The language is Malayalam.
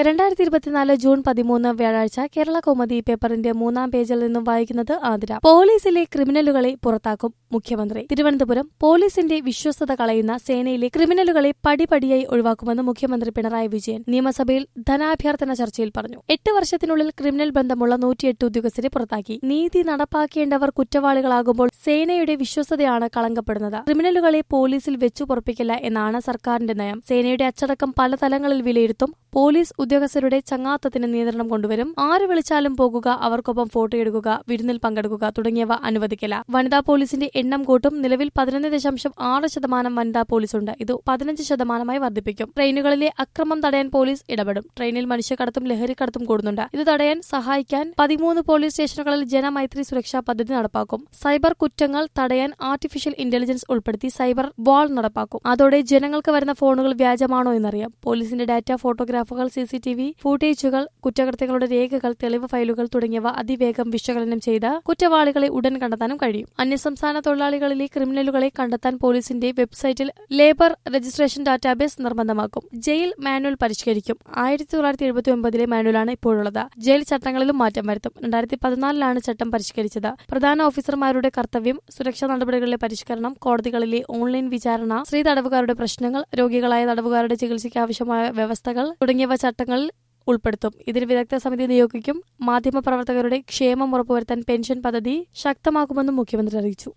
രണ്ടായിരത്തി ഇരുപത്തിനാല് ജൂൺ പതിമൂന്ന് വ്യാഴാഴ്ച കേരള കൗമുദി പേപ്പറിന്റെ മൂന്നാം പേജിൽ നിന്നും വായിക്കുന്നത് ആതിര പോലീസിലെ ക്രിമിനലുകളെ പുറത്താക്കും മുഖ്യമന്ത്രി തിരുവനന്തപുരം പോലീസിന്റെ വിശ്വസ്തത കളയുന്ന സേനയിലെ ക്രിമിനലുകളെ പടിപടിയായി ഒഴിവാക്കുമെന്ന് മുഖ്യമന്ത്രി പിണറായി വിജയൻ നിയമസഭയിൽ ധനാഭ്യർത്ഥന ചർച്ചയിൽ പറഞ്ഞു എട്ട് വർഷത്തിനുള്ളിൽ ക്രിമിനൽ ബന്ധമുള്ള നൂറ്റിയെട്ട് ഉദ്യോഗസ്ഥരെ പുറത്താക്കി നീതി നടപ്പാക്കേണ്ടവർ കുറ്റവാളികളാകുമ്പോൾ സേനയുടെ വിശ്വസ്തതയാണ് കളങ്കപ്പെടുന്നത് ക്രിമിനലുകളെ പോലീസിൽ വെച്ചു പൊറപ്പിക്കില്ല എന്നാണ് സർക്കാരിന്റെ നയം സേനയുടെ അച്ചടക്കം പല തലങ്ങളിൽ വിലയിരുത്തും പോലീസ് ഉദ്യോഗസ്ഥരുടെ ചങ്ങാത്തത്തിന് നിയന്ത്രണം കൊണ്ടുവരും ആര് വിളിച്ചാലും പോകുക അവർക്കൊപ്പം ഫോട്ടോ എടുക്കുക വിരുന്നിൽ പങ്കെടുക്കുക തുടങ്ങിയവ അനുവദിക്കില്ല വനിതാ പോലീസിന്റെ എണ്ണം കൂട്ടും നിലവിൽ പതിനൊന്ന് ദശാംശം ആറ് ശതമാനം വനിതാ പോലീസുണ്ട് ഇത് പതിനഞ്ച് ശതമാനമായി വർദ്ധിപ്പിക്കും ട്രെയിനുകളിലെ അക്രമം തടയാൻ പോലീസ് ഇടപെടും ട്രെയിനിൽ മനുഷ്യക്കടത്തും ലഹരിക്കടത്തും കൂടുന്നുണ്ട് ഇത് തടയാൻ സഹായിക്കാൻ പതിമൂന്ന് പോലീസ് സ്റ്റേഷനുകളിൽ ജനമൈത്രി സുരക്ഷാ പദ്ധതി നടപ്പാക്കും സൈബർ കുറ്റങ്ങൾ തടയാൻ ആർട്ടിഫിഷ്യൽ ഇന്റലിജൻസ് ഉൾപ്പെടുത്തി സൈബർ വാൾ നടപ്പാക്കും അതോടെ ജനങ്ങൾക്ക് വരുന്ന ഫോണുകൾ വ്യാജമാണോ എന്നറിയാം പോലീസിന്റെ ഡാറ്റ ഫോട്ടോഗ്രാഫുകൾ സി സി ടി വി ഫൂട്ടേജുകൾ കുറ്റകൃത്യങ്ങളുടെ രേഖകൾ തെളിവ് ഫയലുകൾ തുടങ്ങിയവ അതിവേഗം വിശകലനം ചെയ്ത് കുറ്റവാളികളെ ഉടൻ കണ്ടെത്താനും കഴിയും അന്യസംസ്ഥാന തൊഴിലാളികളിലെ ക്രിമിനലുകളെ കണ്ടെത്താൻ പോലീസിന്റെ വെബ്സൈറ്റിൽ ലേബർ രജിസ്ട്രേഷൻ ഡാറ്റാബേസ് നിർബന്ധമാക്കും ജയിൽ മാനുവൽ പരിഷ്കരിക്കും ആയിരത്തി തൊള്ളായിരത്തി എഴുപത്തി ഒമ്പതിലെ മാനുവലാണ് ഇപ്പോഴുള്ളത് ജയിൽ ചട്ടങ്ങളിലും മാറ്റം വരുത്തും രണ്ടായിരത്തി പതിനാലിലാണ് ചട്ടം പരിഷ്കരിച്ചത് പ്രധാന ഓഫീസർമാരുടെ കർത്തവ്യം സുരക്ഷാ നടപടികളിലെ പരിഷ്കരണം കോടതികളിലെ ഓൺലൈൻ വിചാരണ സ്ത്രീ തടവുകാരുടെ പ്രശ്നങ്ങൾ രോഗികളായ തടവുകാരുടെ ചികിത്സയ്ക്ക് ആവശ്യമായ വ്യവസ്ഥകൾ തുടങ്ങിയവ ചട്ടങ്ങളിൽ ഉൾപ്പെടുത്തും ഇതിന് വിദഗ്ധ സമിതി നിയോഗിക്കും മാധ്യമപ്രവർത്തകരുടെ ക്ഷേമം ഉറപ്പുവരുത്താൻ പെൻഷൻ പദ്ധതി ശക്തമാക്കുമെന്നും മുഖ്യമന്ത്രി അറിയിച്ചു